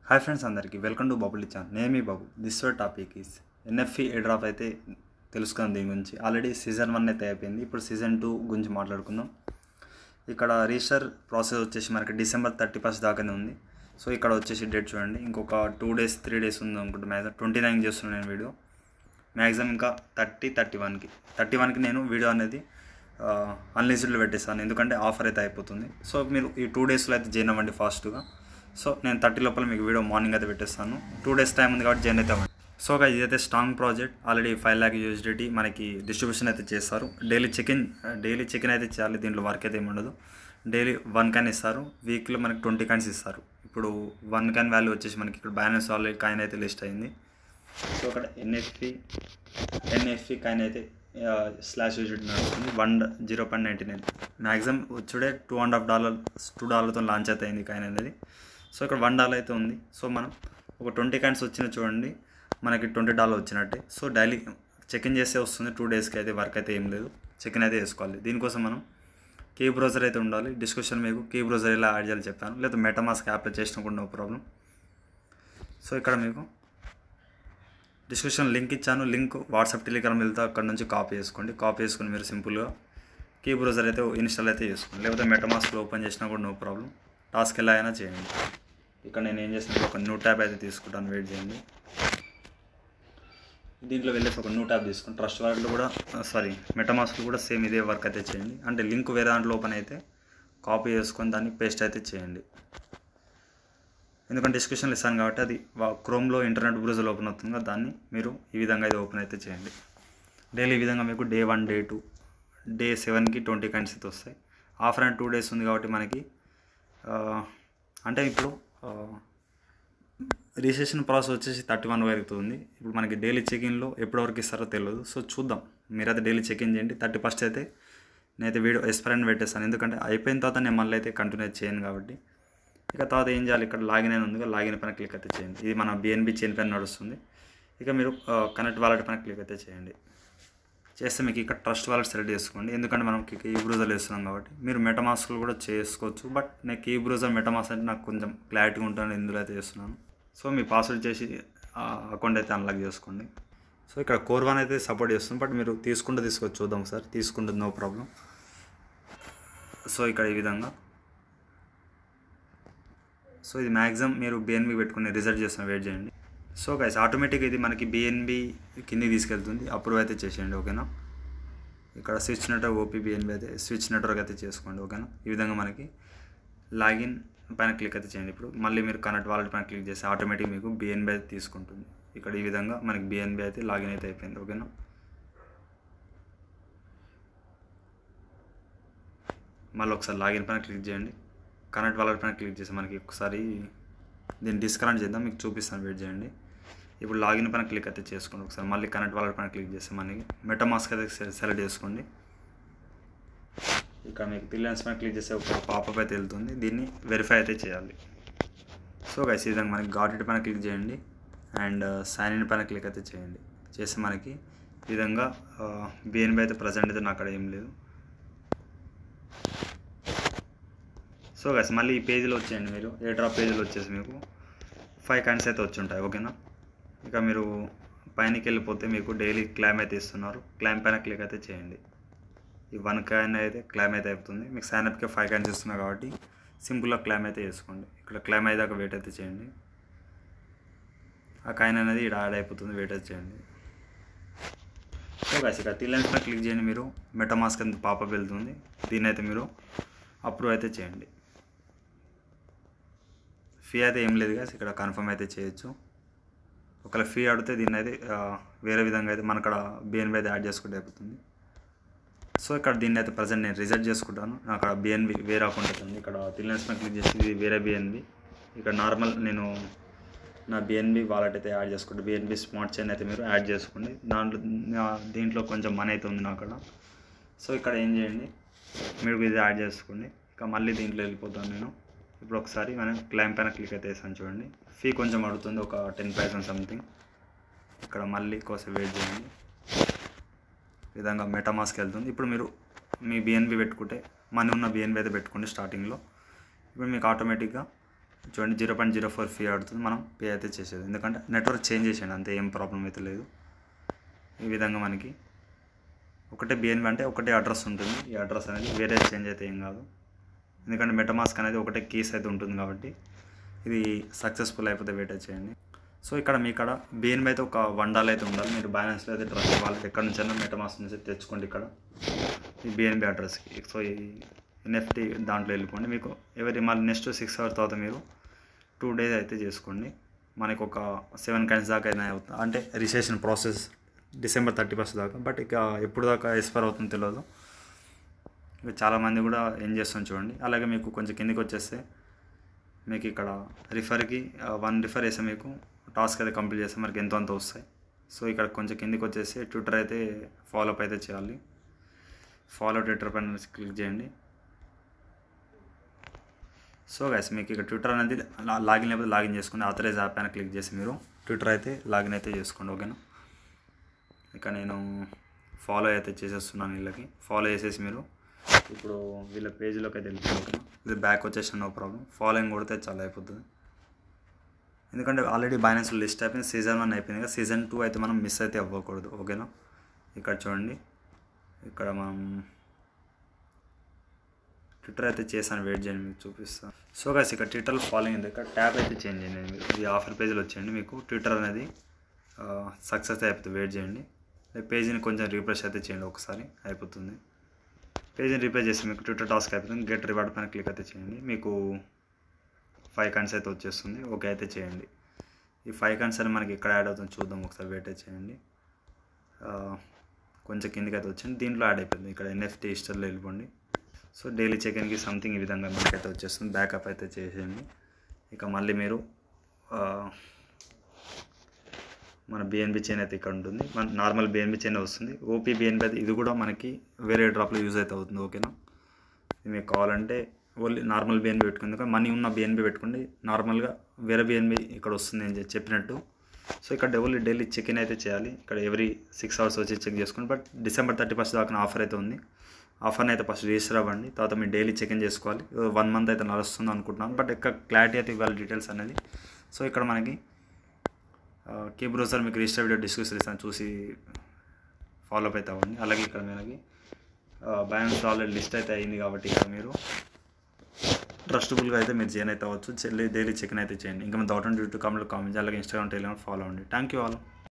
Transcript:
hi friends అందరికీ welcome to bubble channel నేను మీ Babu this our topic is NFE airdrop అయితే తెలుసుకుందాం దీని గురించి ఆల్రెడీ సీజన్ వన్ అయితే అయిపోయింది ఇప్పుడు సీజన్ టూ గురించి మాట్లాడుకుందాం ఇక్కడ రిజిస్టర్ ప్రాసెస్ వచ్చేసి మనకి డిసెంబర్ థర్టీ ఫస్ట్ దాకానే ఉంది సో ఇక్కడ వచ్చేసి డేట్ చూడండి ఇంకొక టూ డేస్ త్రీ డేస్ ఉంది అనుకుంటా మ్యాక్సిమం ట్వంటీ నైన్ చేస్తున్నాను నేను వీడియో మ్యాక్సిమం ఇంకా థర్టీ థర్టీ వన్కి థర్టీ వన్కి నేను వీడియో అనేది అన్లిమిటెడ్లో పెట్టేస్తాను ఎందుకంటే ఆఫర్ అయితే అయిపోతుంది సో మీరు ఈ టూ డేస్లో అయితే జాయిన్ అవ్వండి ఫాస్ట్గా సో నేను థర్టీ లోపల మీకు వీడియో మార్నింగ్ అయితే పెట్టేస్తాను టూ డేస్ టైం ఉంది కాబట్టి జాయిన్ అయితే అవ్వండి సో గా ఇదైతే strong project already five lakh USDT మనకి డిస్ట్రిబ్యూషన్ అయితే చేస్తారు డైలీ చెకిన్ డైలీ చెకిన్ అయితే చేయాలి దీంట్లో వర్క్ అయితే ఏమి ఉండదు డైలీ వన్ కాయిన్ ఇస్తారు వీక్లో మనకి ట్వంటీ కాయిన్స్ ఇస్తారు ఇప్పుడు వన్ కాయిన్ వాల్యూ వచ్చేసి మనకి ఇక్కడ బ్యాలెన్స్ ఆల్రెడీ కాయిన్ అయితే లిస్ట్ అయింది సో అక్కడ ఎన్ఎఫ్పి ఎన్ఎఫ్పి కాయిన్ అయితే స్లాష్ యూజిట్ నడుస్తుంది one zero point ninety nine maximum వచ్చుడే two and half dollar two డాలర్తో లాంచ్ అయితే అయింది కాయిన్ అనేది సో ఇక్కడ వన్ డాలర్ అయితే ఉంది సో మనం ఒక ట్వంటీ కాయిన్స్ వచ్చిన చూడండి మనకి ట్వంటీ డాలర్ వచ్చినట్టే సో డైలీ చెక్ ఇన్ చేస్తే వస్తుంది టూ డేస్కి అయితే వర్క్ అయితే ఏం లేదు చెక్ ఇన్ అయితే వేసుకోవాలి దీనికోసం మనం కీ బ్రౌజర్ అయితే ఉండాలి డిస్కషన్ మీకు కీ బ్రౌజర్ ఎలా యాడ్ చేయాలి చెప్పాను లేదా మెటమాస్క్ యాప్లో చేసినా కూడా నో ప్రాబ్లం సో ఇక్కడ మీకు డిస్క్రిప్షన్ లింక్ ఇచ్చాను లింక్ వాట్సాప్ టెలిగ్రామ్ వెళ్తే అక్కడ నుంచి కాపీ చేసుకోండి కాపీ చేసుకుని మీరు సింపుల్గా కీ బ్రౌజర్ అయితే ఇన్స్టాల్ అయితే చేసుకోండి లేకపోతే మెటమాస్క్లో ఓపెన్ చేసినా కూడా నో ప్రాబ్లం టాస్క్ ఎలా అయినా చేయండి ఇక్కడ నేను ఏం చేసిన ఒక న్యూ ట్యాబ్ అయితే తీసుకుంటాను వెయిట్ చేయండి దీంట్లో వెళ్ళేసి ఒక న్యూ ట్యాబ్ తీసుకుని ట్రస్ట్ వర్క్లో కూడా సారీ మెటమాస్క్లో కూడా సేమ్ ఇదే వర్క్ అయితే చేయండి అంటే లింక్ వేరే దాంట్లో ఓపెన్ అయితే కాపీ చేసుకొని దాన్ని పేస్ట్ అయితే చేయండి ఎందుకంటే డిస్క్రిప్షన్లో ఇస్తాను కాబట్టి అది క్రోమ్లో ఇంటర్నెట్ బ్రౌజర్ ఓపెన్ అవుతుంది కదా దాన్ని మీరు ఈ విధంగా అయితే ఓపెన్ అయితే చేయండి డైలీ ఈ విధంగా మీకు day one day two day సెవెన్కి ట్వంటీ కైండ్స్ అయితే వస్తాయి ఆఫర్ అండ్ టూ డేస్ ఉంది కాబట్టి మనకి అంటే ఇప్పుడు రిజిస్ట్రేషన్ ప్రాసెస్ వచ్చేసి థర్టీ వన్ వరకు ఉంది ఇప్పుడు మనకి డైలీ చెకిన్లో ఎప్పటి వరకు ఇస్తారో తెలియదు సో చూద్దాం మీరైతే డైలీ చెకిన్ చేయండి థర్టీ ఫస్ట్ అయితే నేనైతే వీడియో ఎక్స్పైర్ పెట్టేస్తాను ఎందుకంటే అయిపోయిన తర్వాత నేను మళ్ళీ అయితే కంటిన్యూ చేయను కాబట్టి ఇక తర్వాత ఏం చేయాలి ఇక్కడ లాగిన్ అయిన ఉంది లాగిన్ పైన క్లిక్ అయితే చేయండి ఇది మన బిఎన్బి చైన్ పైన నడుస్తుంది ఇక మీరు కనెక్ట్ వాలెట్ పైన క్లిక్ అయితే చేయండి చేస్తే మీకు ఇక్కడ ట్రస్ట్ వాలెట్ సెలెక్ట్ చేసుకోండి ఎందుకంటే మనం కీ బ్రూజర్ వేస్తున్నాం కాబట్టి మీరు మెటమాస్క్లు కూడా చేసుకోవచ్చు బట్ నేను కీ బ్రూజర్ మెటమాస్ అంటే నాకు కొంచెం క్లారిటీ ఉంటుంది ఇందులో అయితే చేస్తున్నాను సో మీ పాస్వర్డ్ చేసి అకౌంట్ అయితే అన్లాక్ చేసుకోండి సో ఇక్కడ కోర్ వన్ అయితే సపోర్ట్ చేస్తుంది బట్ మీరు తీసుకుంటే తీసుకోవచ్చు చూద్దాం సార్ తీసుకుంటుంది నో ప్రాబ్లం సో ఇక్కడ ఈ విధంగా సో ఇది మ్యాక్సిమం మీరు బిఎన్బి పెట్టుకుని రిజల్ట్ చేస్తున్న వెయిట్ చేయండి సో గైస్ ఆటోమేటిక్ ఇది మనకి బిఎన్బి కిందికి తీసుకెళ్తుంది అప్రూవ్ అయితే చేసేయండి ఓకేనా ఇక్కడ స్విచ్ నెట్వర్క్ ఓపీ బిఎన్బి అయితే స్విచ్ నెట్వర్క్ అయితే చేసుకోండి ఓకేనా ఈ విధంగా మనకి లాగిన్ పైన క్లిక్ అయితే చేయండి ఇప్పుడు మళ్ళీ మీరు కనెక్ట్ వాలెట్ పైన క్లిక్ చేస్తే ఆటోమేటిక్ మీకు బిఎన్బి అయితే తీసుకుంటుంది ఇక్కడ ఈ విధంగా మనకి బిఎన్బి అయితే లాగిన్ అయితే అయిపోయింది ఓకేనా మళ్ళీ ఒకసారి లాగిన్ పైన క్లిక్ చేయండి కనెక్ట్ వాలెట్ పైన క్లిక్ చేసి మనకి ఒకసారి దీన్ని డిస్కనెక్ట్ చేద్దాం మీకు చూపిస్తాను వెయిట్ చేయండి ఇప్పుడు లాగిన్ పైన క్లిక్ అయితే చేసుకోండి ఒకసారి మళ్ళీ కనెక్ట్ వాలెట్ పైన క్లిక్ చేస్తే మనకి మెటమాస్క్ అయితే సెలెక్ట్ చేసుకోండి ఇక్కడ మీకు పిల్లన్స్ పైన క్లిక్ చేస్తే ఒక పాపప్ అయితే వెళ్తుంది దీన్ని వెరిఫై అయితే చేయాలి సో గైస్ ఈ విధంగా మనకి గాట్ ఇట్ పైన క్లిక్ చేయండి అండ్ సైన్ ఇన్ పైన క్లిక్ అయితే చేయండి చేస్తే మనకి ఈ విధంగా బిఎన్బి అయితే ప్రజెంట్ అయితే నాకు అక్కడ ఏం లేదు సో గైస్ మళ్ళీ ఈ పేజీలో వచ్చేయండి మీరు ఏ డ్రాప్ పేజీలో వచ్చేసి మీకు ఫైవ్ కాయిన్స్ అయితే వచ్చి ఉంటాయి ఓకేనా ఇక మీరు పైనకి వెళ్ళిపోతే మీకు డైలీ క్లైమ్ అయితే ఇస్తున్నారు క్లైమ్ పైన క్లిక్ అయితే చేయండి ఈ వన్ కాయిన్ అయితే క్లైమ్ అయితే అవుతుంది మీకు సైన్అప్కి ఫైవ్ కాయిన్స్ ఇస్తున్నారు కాబట్టి సింపుల్గా క్లైమ్ అయితే చేసుకోండి ఇక్కడ క్లైమ్ అయ్యేదాకా వెయిట్ అయితే చేయండి ఆ కాయిన్ అనేది ఇక్కడ యాడ్ అయిపోతుంది వెయిట్ అయితే చేయండి సో గైస్ ఇక టీలెన్స్ పైన క్లిక్ చేయండి మీరు మెటమాస్క్ అంత పాపప్ వెళ్తుంది దీన్ని అయితే మీరు అప్రూవ్ అయితే చేయండి ఫీ అయితే ఏం లేదు కదా ఇక్కడ కన్ఫర్మ్ అయితే చేయొచ్చు ఒకవేళ ఫీ అడిగితే దీన్ని అయితే వేరే విధంగా అయితే మన అక్కడ బిఎన్బి అయితే యాడ్ చేసుకుంటే అయిపోతుంది సో ఇక్కడ దీన్ని అయితే ప్రజెంట్ నేను రిజల్ట్ చేసుకుంటాను అక్కడ బిఎన్బి వేరే అకౌంట్ అవుతుంది ఇక్కడ తిల్లెన్స్ మీద క్లిక్ చేసి ఇది వేరే బిఎన్బి ఇక్కడ నార్మల్ నేను నా బిఎన్బి వాలెట్ అయితే యాడ్ చేసుకుంటే బిఎన్బి స్మార్ట్ చైన్ అయితే మీరు యాడ్ చేసుకోండి దాంట్లో దీంట్లో కొంచెం మనీ అయితే ఉంది నా అక్కడ సో ఇక్కడ ఏం చేయండి మీరు ఇది యాడ్ చేసుకోండి ఇక మళ్ళీ దీంట్లో వెళ్ళిపోతాను నేను ఇప్పుడు ఒకసారి మనం క్లైమ్ పైన క్లిక్ అయితే వేసాను చూడండి ఫీ కొంచెం అడుగుతుంది ఒక టెన్ పర్సెంట్ సంథింగ్ ఇక్కడ మళ్ళీ కోసం వెయిట్ చేయండి విధంగా మెటామాస్కి వెళ్తుంది ఇప్పుడు మీరు మీ బిఎన్బి పెట్టుకుంటే మనీ ఉన్న బిఎన్బి అయితే పెట్టుకోండి స్టార్టింగ్లో ఇప్పుడు మీకు ఆటోమేటిక్గా చూడండి zero point zero four fee ఆడుతుంది మనం పే అయితే చేసేది ఎందుకంటే నెట్వర్క్ చేంజ్ చేసాడు అంతే ఏం ప్రాబ్లం అయితే లేదు ఈ విధంగా మనకి ఒకటే బిఎన్బి అంటే ఒకటే అడ్రస్ ఉంటుంది ఈ అడ్రస్ అనేది వేరే చేంజ్ అయితే ఏం కాదు ఎందుకంటే మెటమాస్క్ అనేది ఒకటే కీస్ అయితే ఉంటుంది కాబట్టి ఇది సక్సెస్ఫుల్ అయిపోతే వెయిట్ చేయండి సో ఇక్కడ మీ ఇక్కడ బిఎన్బి అయితే ఒక వన్ డాల్ అయితే ఉండాలి మీరు బ్యాలెన్స్లో అయితే ట్రస్ట్ వాళ్ళకి ఎక్కడి నుంచైనా మెటమాస్క్ నుంచి తెచ్చుకోండి ఇక్కడ ఈ బిఎన్బి అడ్రస్కి సో ఈ ఎన్ఎఫ్టీ దాంట్లో వెళ్ళిపోండి మీకు ఎవరి మళ్ళీ నెక్స్ట్ సిక్స్ అవర్స్ తర్వాత మీరు టూ డేస్ అయితే చేసుకోండి మనకి ఒక సెవెన్ కైన్స్ దాకా అయినా అవుతుంది అంటే registration process December thirty first దాకా బట్ ఇక ఎప్పుడు దాకా ఎక్స్పైర్ అవుతుందో తెలియదు ఇక చాలామంది కూడా ఏం చేస్తాం చూడండి అలాగే మీకు కొంచెం కిందికి వచ్చేస్తే మీకు ఇక్కడ రిఫర్కి వన్ రిఫర్ వేస్తే మీకు టాస్క్ అయితే కంప్లీట్ చేస్తే మనకి ఎంతో అంత వస్తాయి సో ఇక్కడ కొంచెం కిందికి వచ్చేసి ట్విట్టర్ అయితే ఫాలో అప్ అయితే చేయాలి ఫాలో ట్విట్టర్ పైన క్లిక్ చేయండి సో గైస్ మీకు ఇక్కడ ట్విట్టర్ అనేది లా- లాగిన్ లేకపోతే లాగిన్ చేసుకోండి ఆథరైజ్ యాప్ పైన క్లిక్ చేసి మీరు ట్విట్టర్ అయితే లాగిన్ అయితే చేసుకోండి ఓకేనా ఇక నేను ఫాలో అయితే చేసేస్తున్నాను వీళ్ళకి ఫాలో చేసేసి మీరు ఇప్పుడు వీళ్ళ పేజీలోకి అయితే వెళ్ళిపోయింది ఓకేనా ఇది బ్యాక్ వచ్చేసిన నో ప్రాబ్లం ఫాలోయింగ్ కొడితే చాలా అయిపోతుంది ఎందుకంటే ఆల్రెడీ బైనాన్స్ లిస్ట్ అయిపోయింది సీజన్ వన్ అయిపోయింది కదా సీజన్ టూ అయితే మనం మిస్ అయితే అవ్వకూడదు ఓకేనా ఇక్కడ చూడండి ఇక్కడ మనం ట్విట్టర్ అయితే చేశాను వెయిట్ చేయండి మీకు చూపిస్తాను సో గైస్ ఇక్కడ ట్విట్టర్ ఫాలోయింగ్ ఉంది ఇక్కడ ట్యాబ్ అయితే చేంజ్ చేయండి మీరు ఇది ఆఫర్ పేజ్లో వచ్చేయండి మీకు ట్విట్టర్ అనేది సక్సెస్ అయిపోతుంది వెయిట్ చేయండి పేజీని కొంచెం రీఫ్రెష్ అయితే చేయండి ఒకసారి అయిపోతుంది పేజీని రీఫ్రెష్ చేసి మీకు ట్విట్టర్ టాస్క్ అయిపోతుంది గెట్ రివార్డ్ పైన క్లిక్ అయితే చేయండి మీకు ఫైవ్ కన్స్ అయితే వచ్చేస్తుంది ఓకే అయితే చేయండి ఈ ఫైవ్ కన్స్ అని మనకి ఎక్కడ యాడ్ అవుతుంది చూద్దాం ఒకసారి వెయిట్ అయితే చేయండి ఆ, కొంచెం కిందికి అయితే వచ్చింది దీంట్లో యాడ్ అయిపోయింది ఇక్కడ ఎన్ఎఫ్టీ హిస్టర్లో వెళ్ళిపోండి సో డైలీ చెకింగ్కి సంథింగ్ ఈ విధంగా మనకైతే వచ్చేస్తుంది బ్యాకప్ అయితే చేసేయండి ఇక మళ్ళీ మీరు ఆ, మన బిఎన్బి చైన్ అయితే ఇక్కడ ఉంటుంది మన నార్మల్ బిఎన్బి చైన్ వస్తుంది ఓపీ బిఎన్బి అయితే ఇది కూడా మనకి వేరే డ్రాప్లో యూజ్ అయితే అవుతుంది ఓకేనా ఇది మీకు కావాలంటే ఓన్లీ నార్మల్ బిఎన్బి పెట్టుకుంది కానీ మనీ ఉన్న బిఎన్బి పెట్టుకోండి నార్మల్గా వేరే బిఎన్బి ఇక్కడ వస్తుంది అని చెప్పి- చెప్పినట్టు సో ఇక్కడ డైలీ డైలీ చెక్ ఇన్ అయితే చేయాలి ఇక్కడ ఎవ్రీ సిక్స్ అవర్స్ వచ్చి చెక్ చేసుకోండి బట్ డిసెంబర్ థర్టీ ఫస్ట్ దాకా ఆఫర్ అయితే ఉంది ఆఫర్ని అయితే ఫస్ట్ రిజిస్టర్ అవ్వండి తర్వాత మీరు డైలీ చెక్ ఇన్ చేసుకోవాలి వన్ మంత్ అయితే నడుస్తుంది అనుకుంటున్నాను బట్ ఇక్కడ క్లారిటీ అయితే ఇవ్వాలి డీటెయిల్స్ అనేది సో ఇక్కడ మనకి కీ బ్రౌజర్ మీకు రిజిస్టర్ వీడియో డిస్కస్ ఇస్తాను చూసి ఫాలో అప్ అయితే అవ్వండి అలాగే ఇక్కడ మనకి బ్యాలెన్స్ ఆల్రెడీ లిస్ట్ అయితే అయింది కాబట్టి ఇక్కడ మీరు ట్రస్టబుల్గా అయితే మీరు చేయన్ అయితే అవ్వచ్చు డైలీ చెక్ అయితే చేయండి ఇంకా మీ డౌట్ అండ్ డ్యూటీ కామెంట్ కామెంట్ అలాగే ఇన్స్టాగ్రామ్ టెలిగ్రామ్ ఫాలో అవ్వండి థ్యాంక్ యూ ఆల్